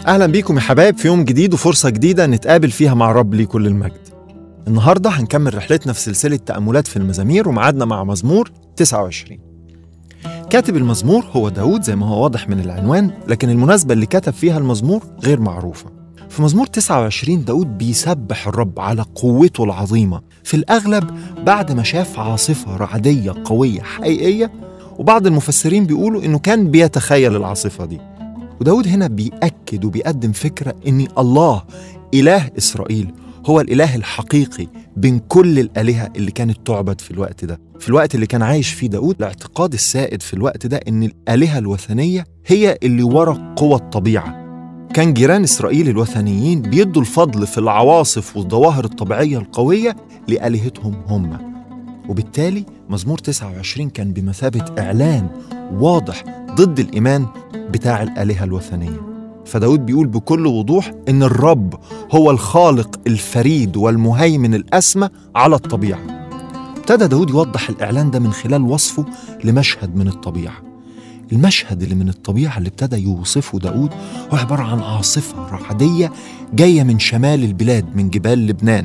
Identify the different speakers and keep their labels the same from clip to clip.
Speaker 1: أهلا بيكم يا حبايب في يوم جديد وفرصة جديدة نتقابل فيها مع رب لي كل المجد النهاردة هنكمل رحلتنا في سلسلة تأملات في المزامير ومعادنا مع مزمور 29 كاتب المزمور هو داود زي ما هو واضح من العنوان لكن المناسبة اللي كتب فيها المزمور غير معروفة في مزمور 29 داود بيسبح الرب على قوته العظيمة في الأغلب بعد ما شاف عاصفة رعدية قوية حقيقية وبعض المفسرين بيقولوا إنه كان بيتخيل العاصفة دي وداود هنا بيأكد وبيقدم فكرة إن الله إله إسرائيل هو الإله الحقيقي بين كل الآلهة اللي كانت تعبد في الوقت ده في الوقت اللي كان عايش فيه داود الاعتقاد السائد في الوقت ده إن الآلهة الوثنية هي اللي ورا قوى الطبيعة كان جيران إسرائيل الوثنيين بيدوا الفضل في العواصف والظواهر الطبيعية القوية لآلهتهم هم وبالتالي مزمور 29 كان بمثابة إعلان واضح ضد الإيمان بتاع الآلهة الوثنية فداود بيقول بكل وضوح إن الرب هو الخالق الفريد والمهيمن الأسمى على الطبيعة ابتدى داود يوضح الإعلان ده من خلال وصفه لمشهد من الطبيعة المشهد اللي من الطبيعة اللي ابتدى يوصفه داود هو عبارة عن عاصفة رعدية جاية من شمال البلاد من جبال لبنان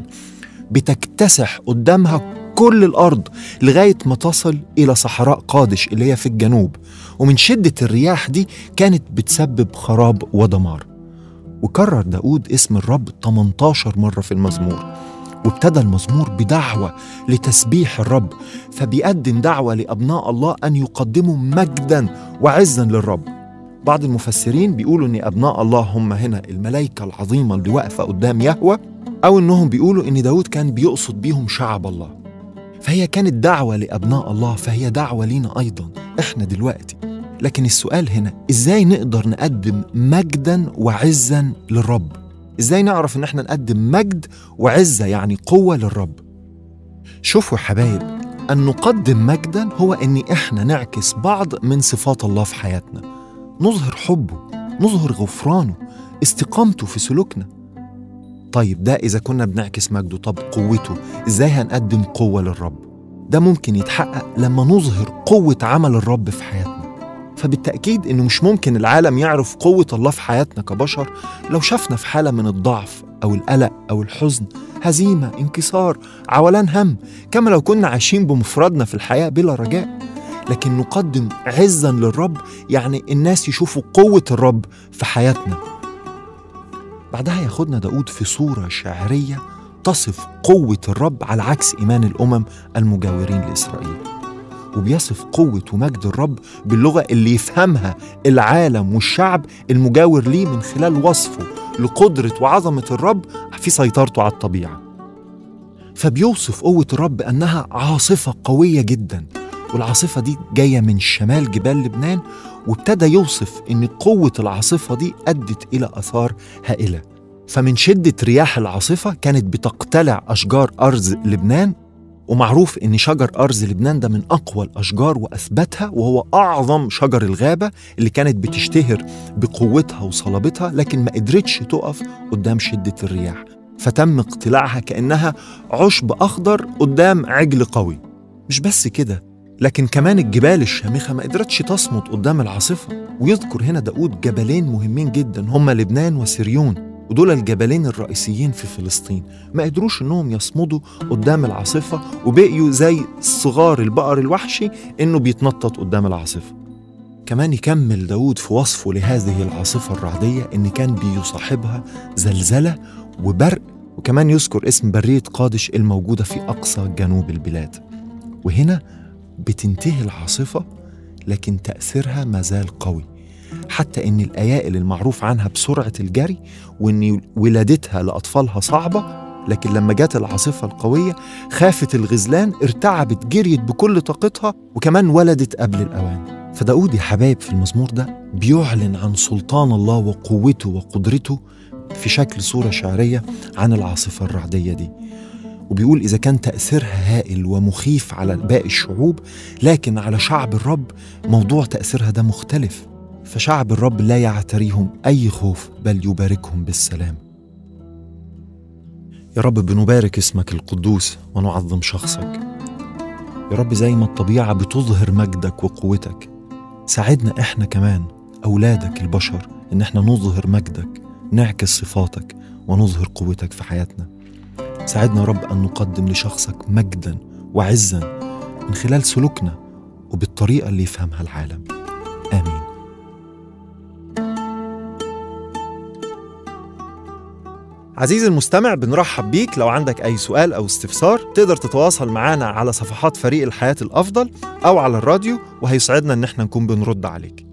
Speaker 1: بتكتسح قدامها كل الأرض لغاية ما تصل إلى صحراء قادش اللي هي في الجنوب ومن شدة الرياح دي كانت بتسبب خراب ودمار وكرر داود اسم الرب 18 مرة في المزمور وابتدى المزمور بدعوة لتسبيح الرب فبيقدم دعوة لأبناء الله أن يقدموا مجدا وعزا للرب بعض المفسرين بيقولوا أن أبناء الله هم هنا الملائكة العظيمة اللي واقفة قدام يهوه أو إنهم بيقولوا إن داود كان بيقصد بيهم شعب الله فهي كانت دعوة لأبناء الله فهي دعوة لينا أيضا إحنا دلوقتي لكن السؤال هنا إزاي نقدر نقدم مجدا وعزا للرب إزاي نعرف إن إحنا نقدم مجد وعزة يعني قوة للرب شوفوا يا حبايب أن نقدم مجدا هو أن إحنا نعكس بعض من صفات الله في حياتنا نظهر حبه نظهر غفرانه استقامته في سلوكنا طيب ده إذا كنا بنعكس مجده طب قوته إزاي هنقدم قوة للرب ده ممكن يتحقق لما نظهر قوة عمل الرب في حياتنا فبالتأكيد إنه مش ممكن العالم يعرف قوة الله في حياتنا كبشر لو شافنا في حالة من الضعف أو القلق أو الحزن هزيمة انكسار عولان هم كما لو كنا عايشين بمفردنا في الحياة بلا رجاء لكن نقدم عزا للرب يعني الناس يشوفوا قوة الرب في حياتنا بعدها ياخدنا داود في صورة شعرية تصف قوة الرب على عكس إيمان الأمم المجاورين لإسرائيل وبيصف قوة ومجد الرب باللغة اللي يفهمها العالم والشعب المجاور ليه من خلال وصفه لقدرة وعظمة الرب في سيطرته على الطبيعة فبيوصف قوة الرب أنها عاصفة قوية جدا والعاصفة دي جاية من شمال جبال لبنان وابتدى يوصف ان قوه العاصفه دي ادت الى اثار هائله فمن شده رياح العاصفه كانت بتقتلع اشجار ارز لبنان ومعروف ان شجر ارز لبنان ده من اقوى الاشجار واثبتها وهو اعظم شجر الغابه اللي كانت بتشتهر بقوتها وصلابتها لكن ما قدرتش تقف قدام شده الرياح فتم اقتلاعها كانها عشب اخضر قدام عجل قوي مش بس كده لكن كمان الجبال الشامخة ما قدرتش تصمد قدام العاصفة ويذكر هنا داود جبلين مهمين جدا هما لبنان وسريون ودول الجبلين الرئيسيين في فلسطين ما قدروش انهم يصمدوا قدام العاصفة وبقيوا زي صغار البقر الوحشي انه بيتنطط قدام العاصفة كمان يكمل داود في وصفه لهذه العاصفة الرعدية ان كان بيصاحبها زلزلة وبرق وكمان يذكر اسم برية قادش الموجودة في أقصى جنوب البلاد وهنا بتنتهي العاصفة لكن تأثيرها ما زال قوي حتى إن الأيائل المعروف عنها بسرعة الجري وإن ولادتها لأطفالها صعبة لكن لما جت العاصفة القوية خافت الغزلان ارتعبت جريت بكل طاقتها وكمان ولدت قبل الأوان فداود يا حبايب في المزمور ده بيعلن عن سلطان الله وقوته وقدرته في شكل صورة شعرية عن العاصفة الرعدية دي وبيقول إذا كان تأثيرها هائل ومخيف على باقي الشعوب لكن على شعب الرب موضوع تأثيرها ده مختلف فشعب الرب لا يعتريهم أي خوف بل يباركهم بالسلام يا رب بنبارك اسمك القدوس ونعظم شخصك يا رب زي ما الطبيعة بتظهر مجدك وقوتك ساعدنا احنا كمان أولادك البشر إن احنا نظهر مجدك نعكس صفاتك ونظهر قوتك في حياتنا ساعدنا يا رب أن نقدم لشخصك مجدا وعزا من خلال سلوكنا وبالطريقة اللي يفهمها العالم آمين عزيزي المستمع بنرحب بيك لو عندك أي سؤال أو استفسار تقدر تتواصل معنا على صفحات فريق الحياة الأفضل أو على الراديو وهيسعدنا إن احنا نكون بنرد عليك